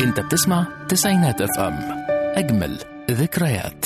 انت بتسمع تسعينات اف ام اجمل ذكريات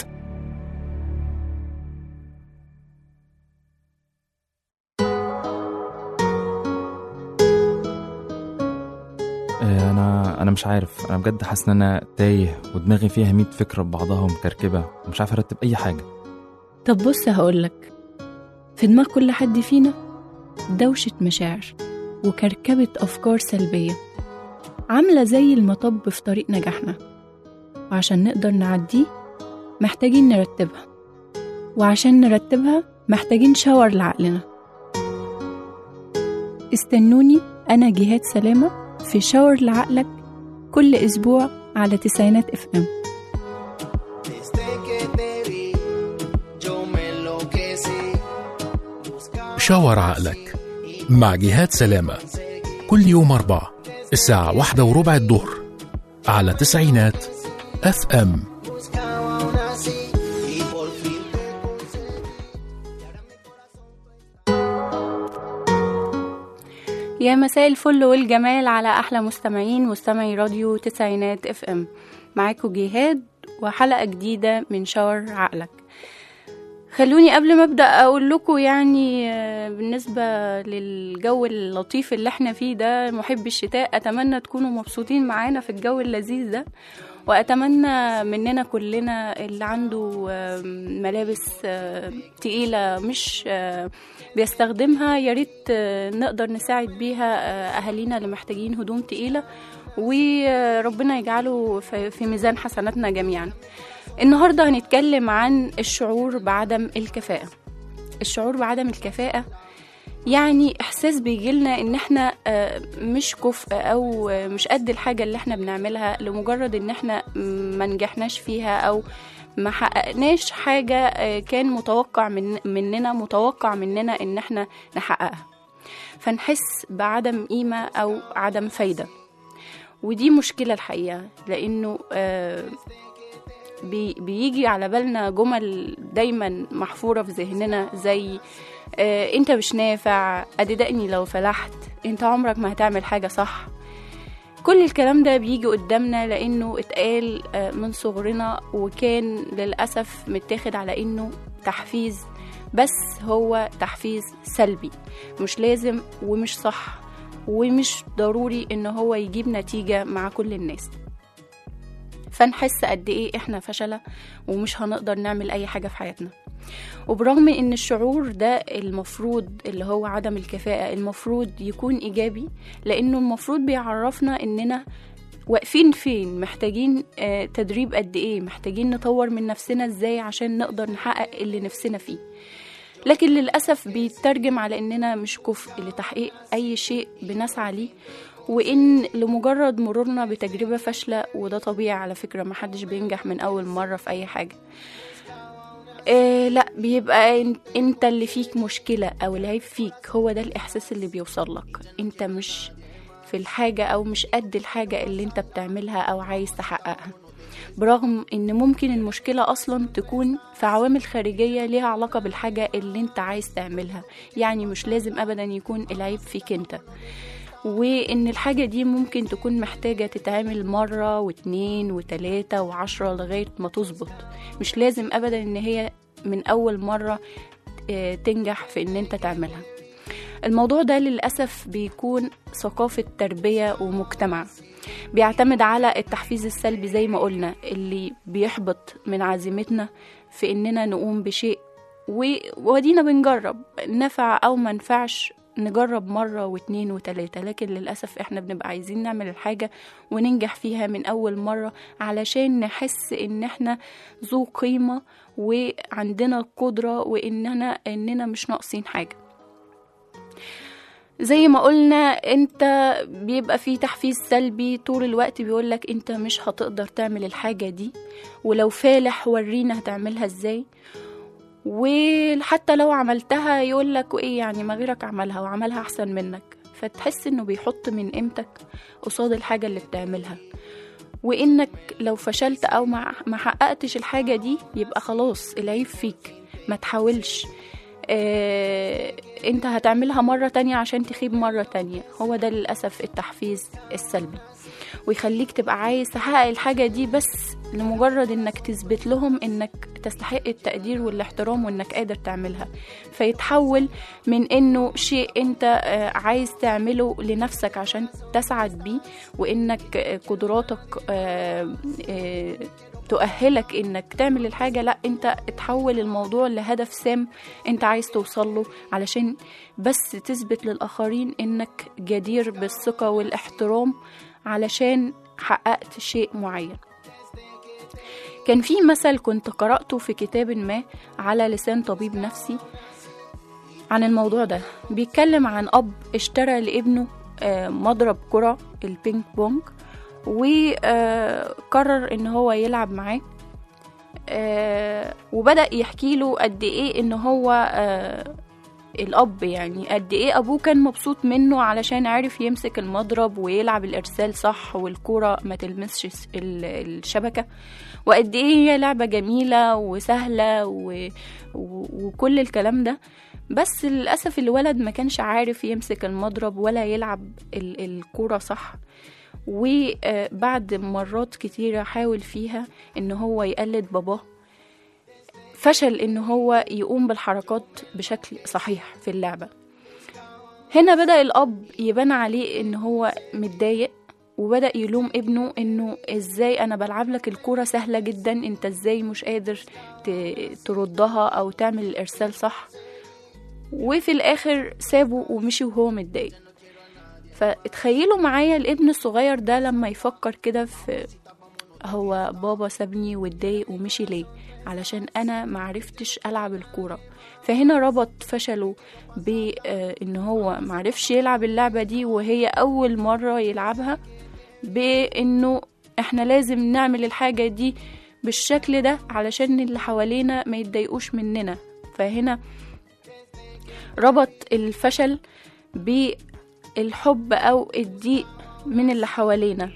آه، انا انا مش عارف انا بجد حاسس ان انا تايه ودماغي فيها 100 فكره ببعضها ومكركبه ومش عارف ارتب اي حاجه طب بص هقولك في دماغ كل حد فينا دوشة مشاعر وكركبة أفكار سلبية عاملة زي المطب في طريق نجاحنا وعشان نقدر نعديه محتاجين نرتبها وعشان نرتبها محتاجين شاور لعقلنا استنوني أنا جهاد سلامة في شاور لعقلك كل أسبوع على تسعينات اف ام Desde que te vi, yo me enloquecí. شاور عقلك مع جهاد سلامة كل يوم أربعة الساعة واحدة وربع الظهر على تسعينات اف ام Buscaba aún así y por fin te conseguí. يا مساء الفل والجمال على احلى مستمعين مستمعي راديو تسعينات اف ام معاكم جهاد وحلقه جديده من شاور عقلك خلوني قبل ما ابدا اقول لكم يعني آه، بالنسبه للجو اللطيف اللي احنا فيه ده محب الشتاء اتمنى تكونوا مبسوطين معانا في الجو اللذيذ ده واتمنى مننا كلنا اللي عنده آه، ملابس آه، تقيله مش آه، بيستخدمها يا ريت آه، نقدر نساعد بيها آه، اهالينا اللي محتاجين هدوم تقيله وربنا يجعله في في ميزان حسناتنا جميعا النهارده هنتكلم عن الشعور بعدم الكفاءه الشعور بعدم الكفاءه يعني احساس بيجيلنا ان احنا آه، مش كفء او آه، مش قد الحاجه اللي احنا بنعملها لمجرد ان احنا ما نجحناش فيها او ما حققناش حاجه آه، كان متوقع من مننا متوقع مننا ان احنا نحققها فنحس بعدم قيمه او عدم فايده ودي مشكله الحقيقه لانه آه، بي بيجي على بالنا جمل دايما محفورة في ذهننا زي آه انت مش نافع ادي لو فلحت انت عمرك ما هتعمل حاجة صح كل الكلام ده بيجي قدامنا لانه اتقال آه من صغرنا وكان للأسف متاخد على انه تحفيز بس هو تحفيز سلبي مش لازم ومش صح ومش ضروري ان هو يجيب نتيجة مع كل الناس فنحس قد ايه احنا فشلة ومش هنقدر نعمل اي حاجة في حياتنا وبرغم ان الشعور ده المفروض اللي هو عدم الكفاءة المفروض يكون ايجابي لانه المفروض بيعرفنا اننا واقفين فين محتاجين آه، تدريب قد ايه محتاجين نطور من نفسنا ازاي عشان نقدر نحقق اللي نفسنا فيه لكن للأسف بيترجم على إننا مش كفء لتحقيق أي شيء بنسعى ليه وإن لمجرد مرورنا بتجربة فاشلة وده طبيعي على فكرة محدش بينجح من أول مرة في أي حاجة إيه لا بيبقى إن- انت اللي فيك مشكلة او العيب فيك هو ده الاحساس اللي بيوصل لك انت مش في الحاجة او مش قد الحاجة اللي انت بتعملها او عايز تحققها برغم ان ممكن المشكلة اصلا تكون في عوامل خارجية ليها علاقة بالحاجة اللي انت عايز تعملها يعني مش لازم ابدا يكون العيب فيك انت وان الحاجة دي ممكن تكون محتاجة تتعمل مرة واتنين وتلاتة وعشرة لغاية ما تظبط مش لازم ابدا ان هي من اول مرة آه، تنجح في ان انت تعملها الموضوع ده للأسف بيكون ثقافة تربية ومجتمع بيعتمد على التحفيز السلبي زي ما قلنا اللي بيحبط من عزيمتنا في إننا نقوم بشيء و- ودينا بنجرب نفع أو منفعش نجرب مرة واتنين وتلاتة لكن للأسف احنا بنبقى عايزين نعمل الحاجة وننجح فيها من أول مرة علشان نحس إن احنا ذو قيمة وعندنا قدرة وإننا إننا مش ناقصين حاجة زي ما قلنا انت بيبقى فيه تحفيز سلبي طول الوقت بيقولك انت مش هتقدر تعمل الحاجة دي ولو فالح ورينا هتعملها ازاي وحتى لو عملتها يقولك وايه يعني ما غيرك عملها وعملها احسن منك فتحس انه بيحط من قيمتك قصاد الحاجة اللي بتعملها وانك لو فشلت او ما ما حققتش الحاجة دي يبقى خلاص العيب فيك ما تحاولش آه، انت هتعملها مرة تانية عشان تخيب مرة تانية هو ده للأسف التحفيز السلبي ويخليك تبقى عايز تحقق الحاجة دي بس لمجرد انك تثبت لهم انك تستحق التقدير والاحترام وانك قادر تعملها فيتحول من انه شيء انت آه، عايز تعمله لنفسك عشان تسعد بيه وانك آه، قدراتك آه، آه، تؤهلك انك تعمل الحاجة لا انت تحول الموضوع لهدف سام انت عايز توصله علشان بس تثبت للآخرين انك جدير بالثقة والاحترام علشان حققت شيء معين كان في مثل كنت قرأته في كتاب ما على لسان طبيب نفسي عن الموضوع ده بيتكلم عن أب اشترى لابنه آه، مضرب كرة البينج بونج وقرر ان هو يلعب معاه آه، وبدأ يحكي له قد ايه ان هو آه، الأب يعني قد ايه أبوه كان مبسوط منه علشان عرف يمسك المضرب ويلعب الإرسال صح والكرة ما تلمسش الس- ال- الشبكة وقد ايه هي لعبة جميلة وسهلة و... و... وكل الكلام ده بس للأسف الولد ما كانش عارف يمسك المضرب ولا يلعب ال... الكرة صح وبعد مرات كتيرة حاول فيها ان هو يقلد باباه فشل ان هو يقوم بالحركات بشكل صحيح في اللعبة هنا بدأ الأب يبان عليه ان هو متضايق وبدأ يلوم ابنه انه ازاي انا بلعب لك الكورة سهلة جدا انت ازاي مش قادر ت- تردها او تعمل الارسال صح وفي الاخر سابه ومشي وهو متضايق فاتخيلوا معايا الابن الصغير ده لما يفكر كده في هو بابا سابني واتضايق ومشي ليه علشان انا معرفتش العب الكوره فهنا ربط فشله بان هو معرفش يلعب اللعبه دي وهي اول مره يلعبها بانه احنا لازم نعمل الحاجه دي بالشكل ده علشان اللي حوالينا ما يتضايقوش مننا فهنا ربط الفشل بالحب او الضيق من اللي حوالينا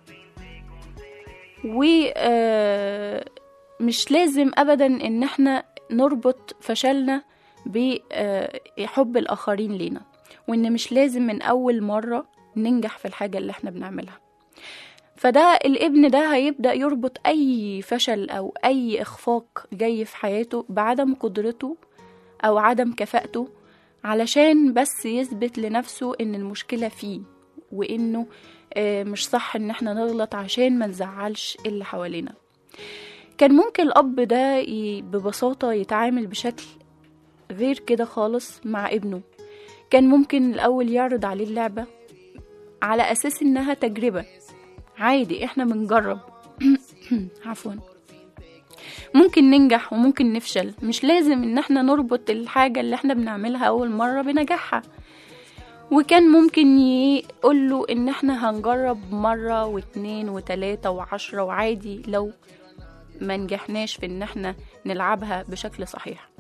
ومش لازم ابدا ان احنا نربط فشلنا بحب الاخرين لينا وان مش لازم من اول مره ننجح في الحاجه اللي احنا بنعملها فده الابن ده هيبدا يربط اي فشل او اي اخفاق جاي في حياته بعدم قدرته او عدم كفاءته علشان بس يثبت لنفسه ان المشكله فيه وانه آه، مش صح ان احنا نغلط عشان ما نزعلش اللي حوالينا كان ممكن الاب ده ي- ببساطه يتعامل بشكل غير كده خالص مع ابنه كان ممكن الاول يعرض عليه اللعبه على اساس انها تجربه عادي احنا بنجرب عفوا ممكن ننجح وممكن نفشل مش لازم ان احنا نربط الحاجة اللي احنا بنعملها اول مرة بنجاحها وكان ممكن يقول له ان احنا هنجرب مرة واتنين وتلاتة وعشرة وعادي لو ما نجحناش في ان احنا نلعبها بشكل صحيح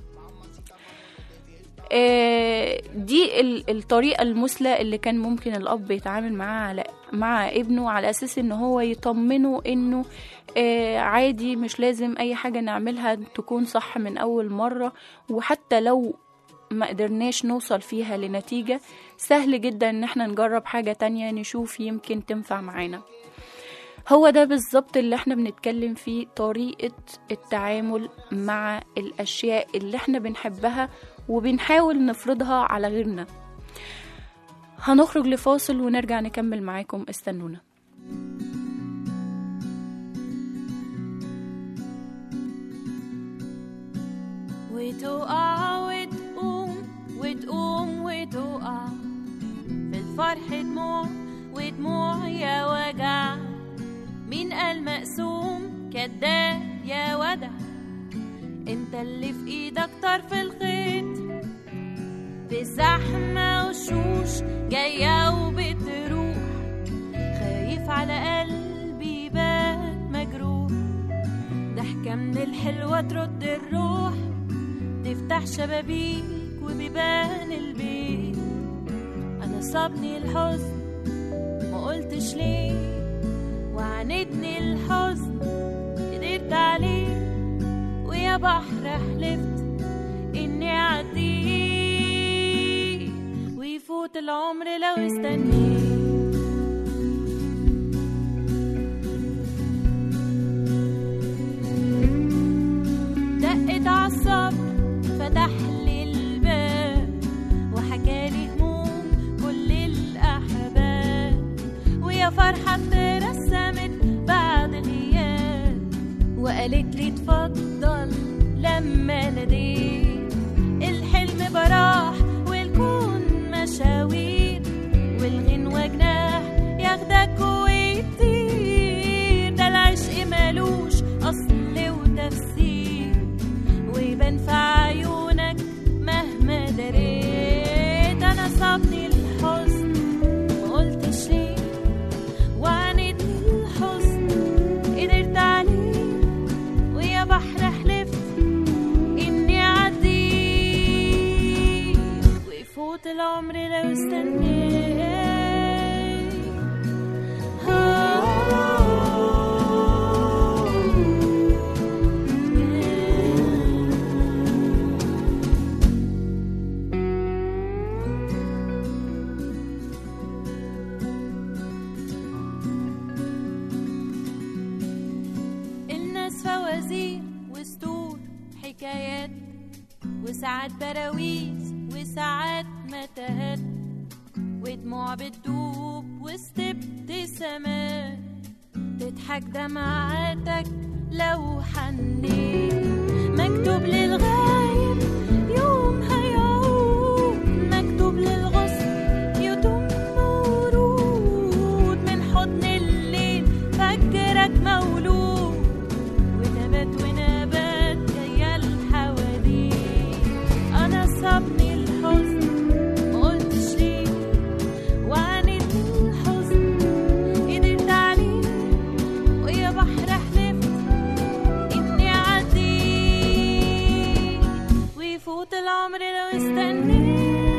آه، دي ال- الطريقة المثلى اللي كان ممكن الأب يتعامل معاها على مع ابنه على أساس إن هو يطمنه إنه آه، عادي مش لازم أي حاجة نعملها تكون صح من أول مرة وحتى لو ما قدرناش نوصل فيها لنتيجة سهل جدا إن احنا نجرب حاجة تانية نشوف يمكن تنفع معانا هو ده بالظبط اللي احنا بنتكلم فيه طريقة التعامل مع الأشياء اللي احنا بنحبها وبنحاول نفرضها على غيرنا هنخرج لفاصل ونرجع نكمل معاكم استنونا وتقع وتقوم وتقوم وتقع في الفرح دموع ودموع يا وجع مين قال مقسوم كداب يا ودع انت اللي في ايدك طرف الخيط في زحمة وشوش جاية وبتروح خايف على قلبي بات مجروح ضحكة من الحلوة ترد الروح تفتح شبابيك وبيبان البيت انا صابني الحزن ما قلتش ليه وعاندني الحزن قدرت عليه ويا بحر حلفت اني اعديه ويفوت العمر لو استنيت دقت عالصبر فتح لي الباب وحكالي هموم كل الأحباب ويا فرحة اترسمت بعد غياب وقالت لي اتفضل لما ناديت الحلم براح والكون مشاوير والغنوة جناح ياخدك ويطير ده العشق مالوش أصل وتفسير ويبان في عيونك مهما دريت أنا صابني الحزن مقلتش ليه وعانيتني الحزن قدرت عليه ويا بحر حلفت إني أعديه ويفوت العمر لو استنيت الناس فوازير وسطور حكايات وساعات براويز وساعات متاهات ودموع بتدوب وسط ابتسامات تضحك دمعاتك لو حنيت مكتوب للغايب يوم هيعود مكتوب للغصن يتم ورود من حضن الليل فجرك مولود ونبات ونبات جاية الحواديت أنا صابني الحزن مقلتش ليه وعانيت الحزن قدرت عليه ويا بحر حلفت إني أعديه ويفوت العمر لو استنيت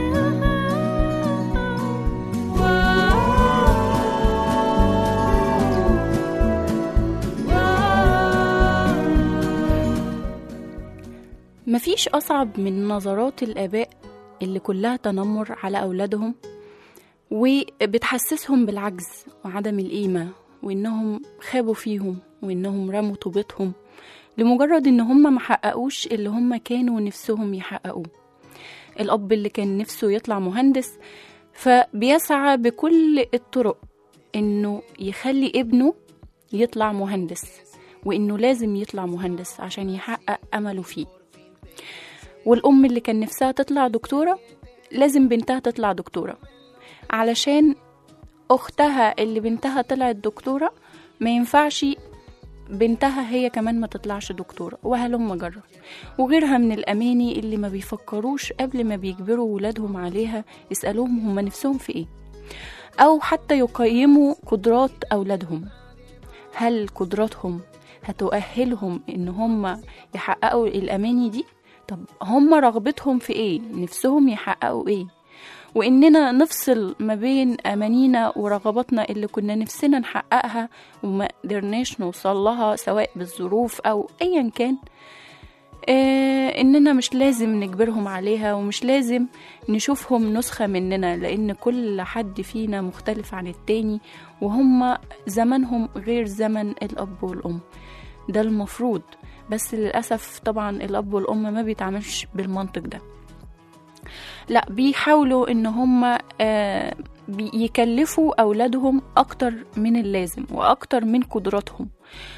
مفيش أصعب من نظرات الآباء اللي كلها تنمر على أولادهم وبتحسسهم بالعجز وعدم القيمة وإنهم خابوا فيهم وإنهم رموا طوبتهم لمجرد إن هم محققوش اللي هم كانوا نفسهم يحققوه الأب اللي كان نفسه يطلع مهندس فبيسعى بكل الطرق إنه يخلي ابنه يطلع مهندس وإنه لازم يطلع مهندس عشان يحقق أمله فيه والأم اللي كان نفسها تطلع دكتورة لازم بنتها تطلع دكتورة علشان أختها اللي بنتها طلعت دكتورة ما ينفعش بنتها هي كمان ما تطلعش دكتورة وهلم جرة وغيرها من الأماني اللي ما بيفكروش قبل ما بيجبروا ولادهم عليها يسألوهم هما نفسهم في إيه أو حتى يقيموا قدرات أولادهم هل قدراتهم هتؤهلهم إن هم يحققوا الأماني دي طب هم رغبتهم في إيه نفسهم يحققوا إيه وإننا نفصل ما بين أمانينا ورغباتنا اللي كنا نفسنا نحققها وما قدرناش نوصل لها سواء بالظروف أو أيا كان آه إننا مش لازم نجبرهم عليها ومش لازم نشوفهم نسخة مننا لأن كل حد فينا مختلف عن التاني وهم زمنهم غير زمن الأب والأم ده المفروض بس للأسف طبعا الأب والأم ما بيتعاملش بالمنطق ده لا بيحاولوا ان هم آه يكلفوا اولادهم اكتر من اللازم واكتر من قدراتهم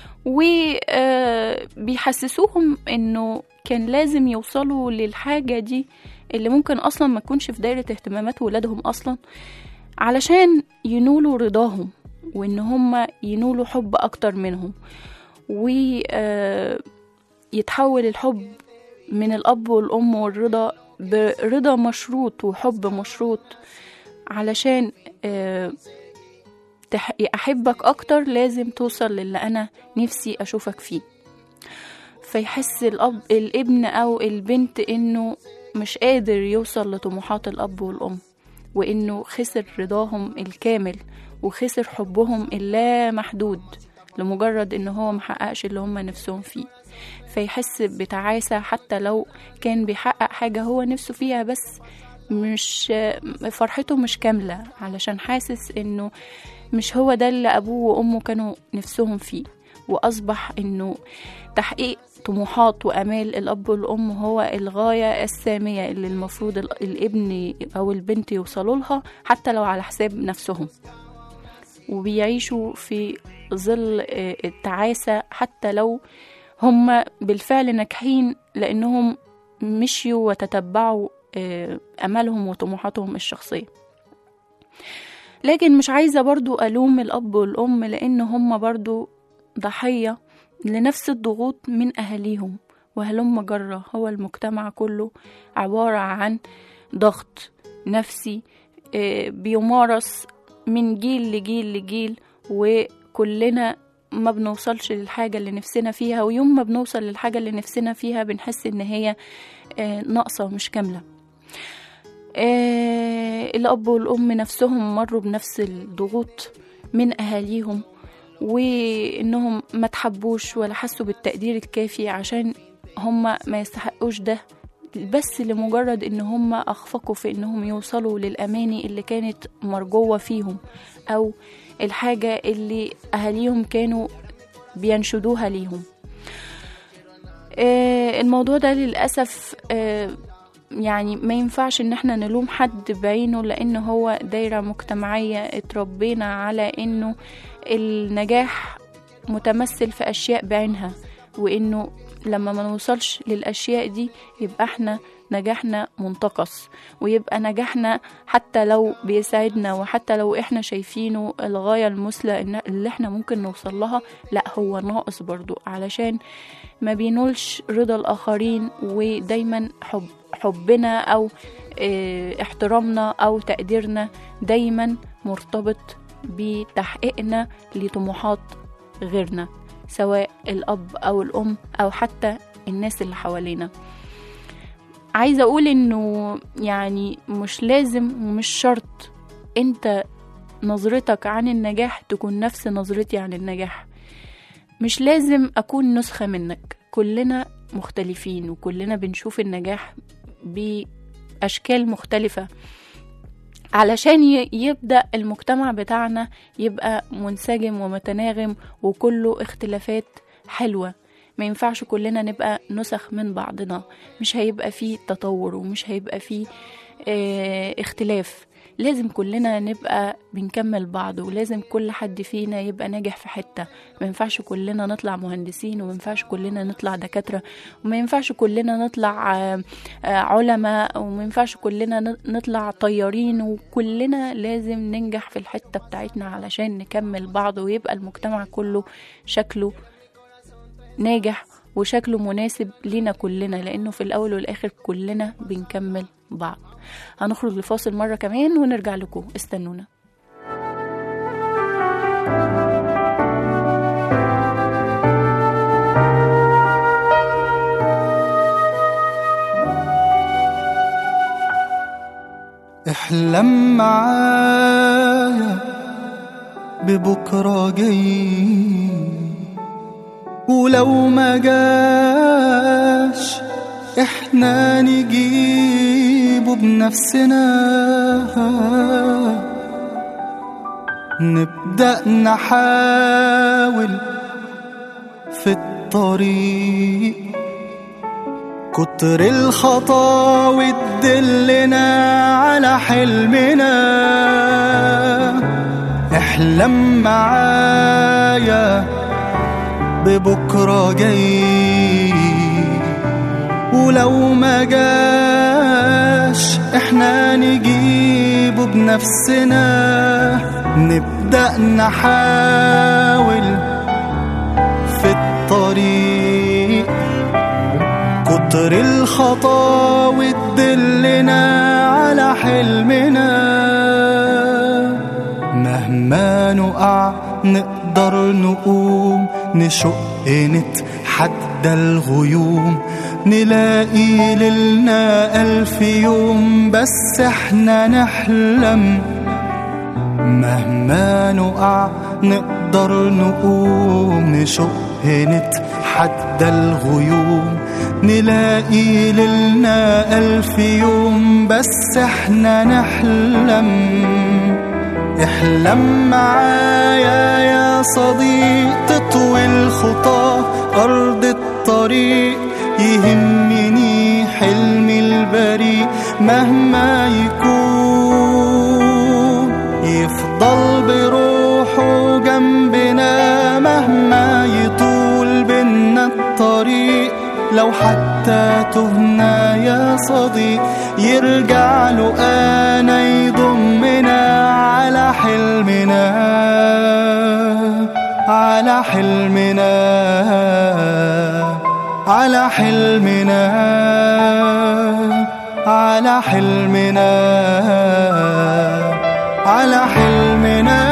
وبيحسسوهم انه كان لازم يوصلوا للحاجة دي اللي ممكن اصلا ما تكونش في دايرة اهتمامات ولادهم اصلا علشان ينولوا رضاهم وان هم ينولوا حب اكتر منهم ويتحول الحب من الاب والام والرضا برضا مشروط وحب مشروط علشان أحبك أكتر لازم توصل للي أنا نفسي أشوفك فيه فيحس الأب الابن أو البنت إنه مش قادر يوصل لطموحات الأب والأم وإنه خسر رضاهم الكامل وخسر حبهم اللا محدود لمجرد إن هو محققش اللي هم نفسهم فيه فيحس بتعاسة حتى لو كان بيحقق حاجة هو نفسه فيها بس مش فرحته مش كاملة علشان حاسس انه مش هو ده اللي ابوه وامه كانوا نفسهم فيه واصبح انه تحقيق طموحات وامال الاب والام هو الغايه الساميه اللي المفروض ال- الابن او البنت يوصلوا لها حتى لو على حساب نفسهم وبيعيشوا في ظل آه، التعاسه حتى لو هم بالفعل ناجحين لانهم مشيوا وتتبعوا آه، امالهم وطموحاتهم الشخصيه لكن مش عايزه برضو الوم الاب والام لان هم برضو ضحيه لنفس الضغوط من اهاليهم وهلم جرة هو المجتمع كله عبارة عن ضغط نفسي آه، بيمارس من جيل لجيل لجيل وكلنا ما بنوصلش للحاجة اللي نفسنا فيها ويوم ما بنوصل للحاجة اللي نفسنا فيها بنحس ان هي آه، ناقصة ومش كاملة آه، الأب والأم نفسهم مروا بنفس الضغوط من أهاليهم وإنهم ما تحبوش ولا حسوا بالتقدير الكافي عشان هم ما يستحقوش ده بس لمجرد ان هم اخفقوا في انهم يوصلوا للاماني اللي كانت مرجوه فيهم او الحاجه اللي اهاليهم كانوا بينشدوها ليهم آه، الموضوع ده للاسف آه، يعني ما ينفعش ان احنا نلوم حد بعينه لان هو دايره مجتمعيه اتربينا على انه النجاح متمثل في اشياء بعينها وانه لما ما نوصلش للاشياء دي يبقى احنا نجاحنا منتقص ويبقى نجاحنا حتى لو بيساعدنا وحتى لو احنا شايفينه الغاية المثلى إن- اللي احنا ممكن نوصل لها لا هو ناقص برضو علشان ما بينولش رضا الآخرين ودايما حب حبنا أو اه احترامنا أو تقديرنا دايما مرتبط بتحقيقنا لطموحات غيرنا سواء الأب أو الأم أو حتى الناس اللي حوالينا عايزة أقول إنه يعني مش لازم ومش شرط أنت نظرتك عن النجاح تكون نفس نظرتي عن النجاح مش لازم أكون نسخة منك كلنا مختلفين وكلنا بنشوف النجاح بأشكال مختلفة علشان ي- يبدأ المجتمع بتاعنا يبقى منسجم ومتناغم وكله اختلافات حلوة ما ينفعش كلنا نبقى نسخ من بعضنا مش هيبقى فيه تطور ومش هيبقى فيه اه اختلاف لازم كلنا نبقى بنكمل بعض ولازم كل حد فينا يبقى ناجح في حتة ما ينفعش كلنا نطلع مهندسين وما ينفعش كلنا نطلع دكاترة وما ينفعش كلنا نطلع آه، آه، علماء وما ينفعش كلنا ن- نطلع طيارين وكلنا لازم ننجح في الحتة بتاعتنا علشان نكمل بعض ويبقى المجتمع كله شكله ناجح وشكله مناسب لينا كلنا لانه في الاول والاخر كلنا بنكمل بعض هنخرج لفاصل مرة كمان ونرجع لكم استنونا احلم معايا ببكرة جاي ولو ما جاش احنا نجيبه بنفسنا نبدأ نحاول في الطريق كتر الخطاوي تدلنا على حلمنا احلم معايا ببكرة جاي ولو ما جاش احنا نجيبه بنفسنا نبدأ نحاول في الطريق كتر الخطاوي تدلنا على حلمنا مهما نقع نقدر نقوم نشق نتحدى الغيوم نلاقي ليلنا ألف يوم بس احنا نحلم مهما نقع نقدر نقوم نشق نتحدى الغيوم نلاقي ليلنا ألف يوم بس احنا نحلم احلم معايا يا صديق تطوي الخطى أرض الطريق يهمني حلمي البريء مهما يكون يفضل بروحه جنبنا مهما يطول بينا الطريق لو حتى تهنا يا صديق يرجع له انا يضمنا على حلمنا على حلمنا على حلمنا على حلمنا على حلمنا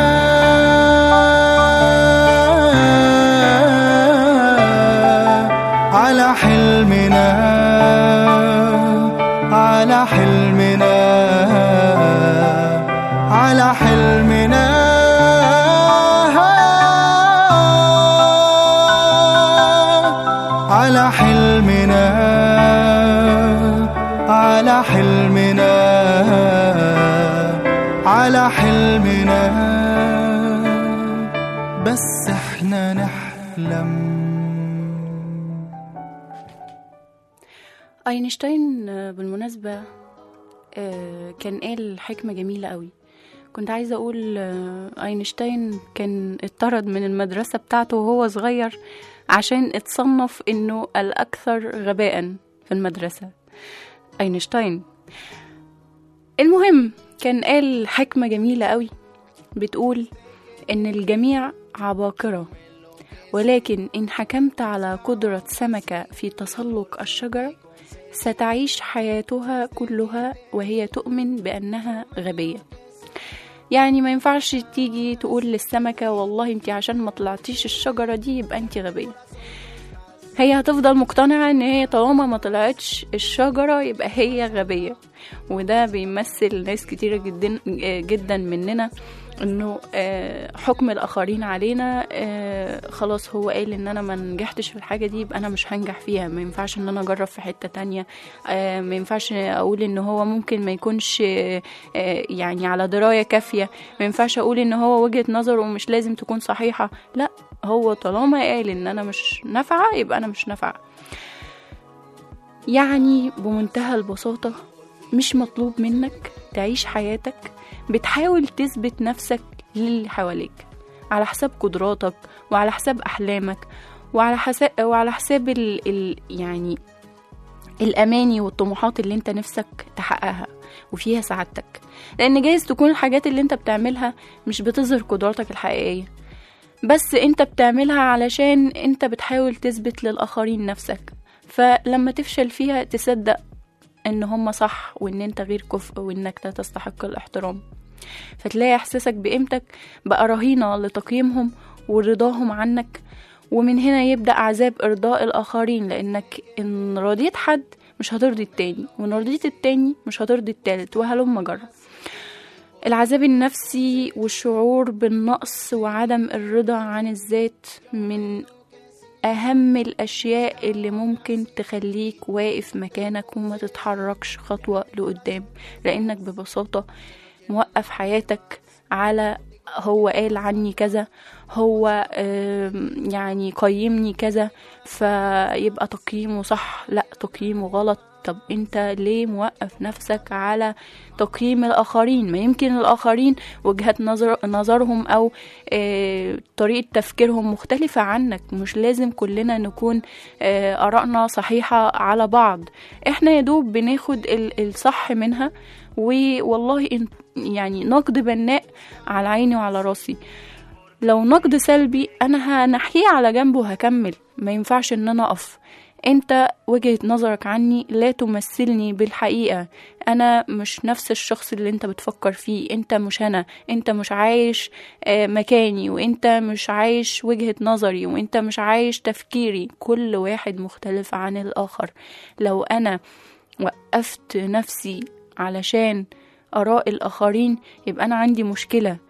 على حلمنا على حلمنا على حلمنا على حلمنا على حلمنا على حلمنا بس احنا نحلم اينشتاين آه، بالمناسبة آه، كان قال حكمة جميلة قوي كنت عايزة أقول آه، أينشتاين كان اتطرد من المدرسة بتاعته وهو صغير عشان اتصنف إنه الأكثر غباء في المدرسة أينشتاين المهم كان قال حكمة جميلة قوي بتقول إن الجميع عباقرة ولكن إن حكمت على قدرة سمكة في تسلق الشجرة ستعيش حياتها كلها وهي تؤمن بأنها غبية يعني ما ينفعش تيجي تقول للسمكة والله انت عشان ما طلعتيش الشجرة دي يبقى انت غبية هي هتفضل مقتنعة ان هي طالما ما طلعتش الشجرة يبقى هي غبية وده بيمثل ناس كتيرة جدا جدا مننا انه آه، حكم الاخرين علينا آه، خلاص هو قال ان انا ما نجحتش في الحاجه دي يبقى انا مش هنجح فيها ما ينفعش ان انا اجرب في حته تانية آه، ما ينفعش اقول ان هو ممكن ما يكونش آه، آه، يعني على درايه كافيه ما ينفعش اقول ان هو وجهه نظره مش لازم تكون صحيحه لا هو طالما قال ان انا مش نافعه يبقى انا مش نافعه يعني بمنتهى البساطه مش مطلوب منك تعيش حياتك بتحاول تثبت نفسك للي حواليك على حساب قدراتك وعلى حساب أحلامك وعلى حساب وعلى حساب ال... ال... يعني الأماني والطموحات اللي انت نفسك تحققها وفيها سعادتك لأن جايز تكون الحاجات اللي انت بتعملها مش بتظهر قدراتك الحقيقية بس انت بتعملها علشان انت بتحاول تثبت للآخرين نفسك فلما تفشل فيها تصدق ان هم صح وان انت غير كفء وانك لا تستحق الاحترام فتلاقي احساسك بقيمتك بقى رهينة لتقييمهم ورضاهم عنك ومن هنا يبدأ عذاب إرضاء الآخرين لأنك إن رضيت حد مش هترضي التاني وإن رضيت التاني مش هترضي التالت وهلم جرى العذاب النفسي والشعور بالنقص وعدم الرضا عن الذات من أهم الأشياء اللي ممكن تخليك واقف مكانك وما تتحركش خطوة لقدام لأنك ببساطة موقف حياتك على هو قال عني كذا هو آم، يعني قيمني كذا فيبقى تقييمه صح لا تقييمه غلط طب انت ليه موقف نفسك على تقييم الاخرين ما يمكن الاخرين وجهات نظر نظرهم او آه، طريقه تفكيرهم مختلفه عنك مش لازم كلنا نكون آه، ارائنا صحيحه على بعض احنا يا دوب بناخد ال- الصح منها والله إن- يعني نقد بناء على عيني وعلى راسي لو نقد سلبي انا هنحيه على جنب وهكمل ما ينفعش ان انا اقف انت وجهة نظرك عني لا تمثلني بالحقيقة انا مش نفس الشخص اللي انت بتفكر فيه انت مش انا انت مش عايش آه، مكاني وانت مش عايش وجهة نظري وانت مش عايش تفكيري كل واحد مختلف عن الاخر لو انا وقفت نفسي علشان اراء الاخرين يبقى انا عندي مشكلة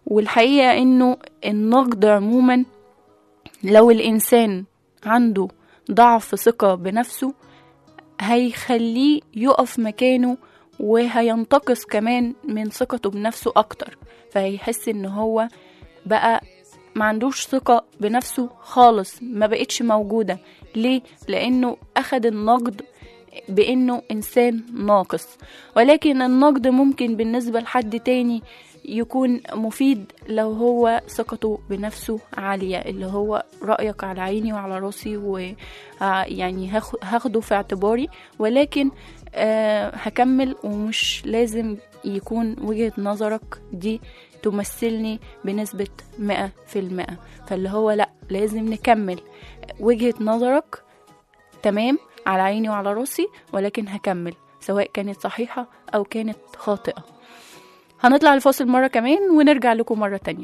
والحقيقة انه النقد عموما لو الانسان عنده ضعف ثقة بنفسه هيخليه يقف مكانه وهينتقص كمان من ثقته بنفسه اكتر فهيحس ان هو بقى ما عندوش ثقة بنفسه خالص ما بقتش موجودة ليه؟ لأنه أخد النقد بأنه إنسان ناقص ولكن النقد ممكن بالنسبة لحد تاني يكون مفيد لو هو ثقته بنفسه عالية اللي هو رأيك على عيني وعلى راسي ويعني هاخده في اعتباري ولكن آه هكمل ومش لازم يكون وجهة نظرك دي تمثلني بنسبة مئة في المئة فاللي هو لأ لازم نكمل وجهة نظرك تمام على عيني وعلى راسي ولكن هكمل سواء كانت صحيحة أو كانت خاطئة هنطلع الفاصل مرة كمان ونرجع لكم مرة تانية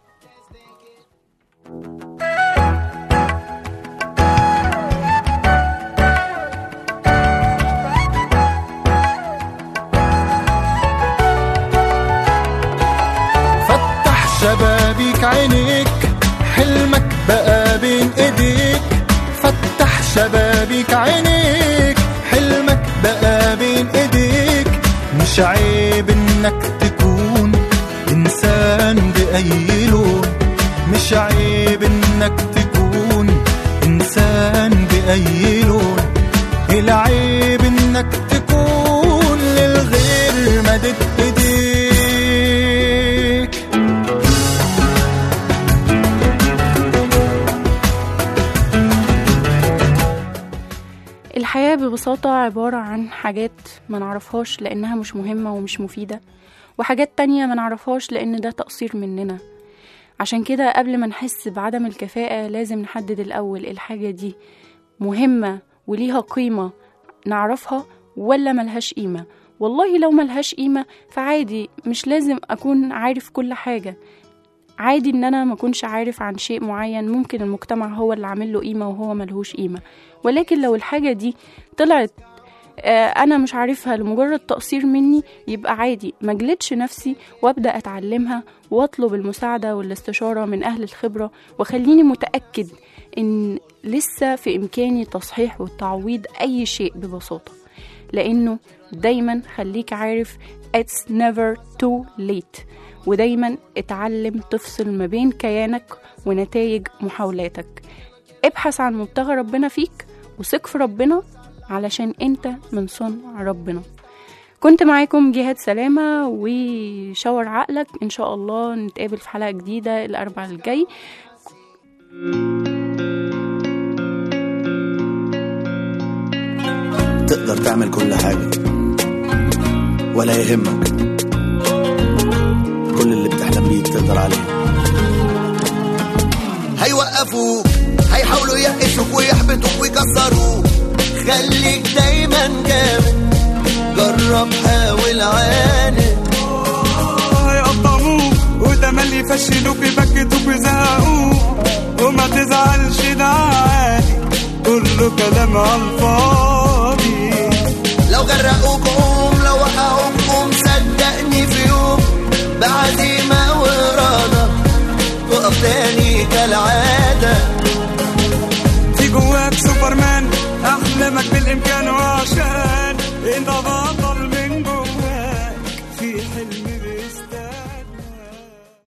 فتح شبابيك عينيك حلمك بقى بين ايديك فتح شبابيك عينيك حلمك بقى بين ايديك مش عيب انك تكون انسان باي لون مش عيب انك تكون انسان باي لون العيب انك تكون للغير مدد ايديك الحياة ببساطة عبارة عن حاجات ما نعرفهاش لأنها مش مهمة ومش مفيدة وحاجات تانية ما نعرفهاش لأن ده تقصير مننا عشان كده قبل ما نحس بعدم الكفاءة لازم نحدد الأول الحاجة دي مهمة وليها قيمة نعرفها ولا ملهاش قيمة والله لو ملهاش قيمة فعادي مش لازم أكون عارف كل حاجة عادي ان انا ما كنش عارف عن شيء معين ممكن المجتمع هو اللي عامل له قيمه وهو ملهوش قيمه ولكن لو الحاجه دي طلعت آه، انا مش عارفها لمجرد تقصير مني يبقى عادي ما اجلدش نفسي وابدا اتعلمها واطلب المساعده والاستشاره من اهل الخبره وخليني متاكد ان لسه في امكاني تصحيح وتعويض اي شيء ببساطه لانه دايما خليك عارف it's never too late ودايما اتعلم تفصل ما بين كيانك ونتائج محاولاتك ابحث عن مبتغى ربنا فيك وثق في ربنا علشان انت من صنع ربنا كنت معاكم جهاد سلامة وشاور عقلك ان شاء الله نتقابل في حلقة جديدة الاربع الجاي تقدر تعمل كل حاجة ولا يهمك كل اللي بتحلم بيه تقدر عليه هيوقفوك هيحاولوا يقشوك ويحبطوك ويكسروك خليك دايما جامد جرب حاول عاند هيقطعوك وتملي يفشلوك يبكتوك ويزهقوك وما تزعلش ده عادي كله كلام على الفاضي لو غرقوك قوم لو وقعوك قوم صدقني في يوم بعزيمة وإرادة تقف تاني كالعادة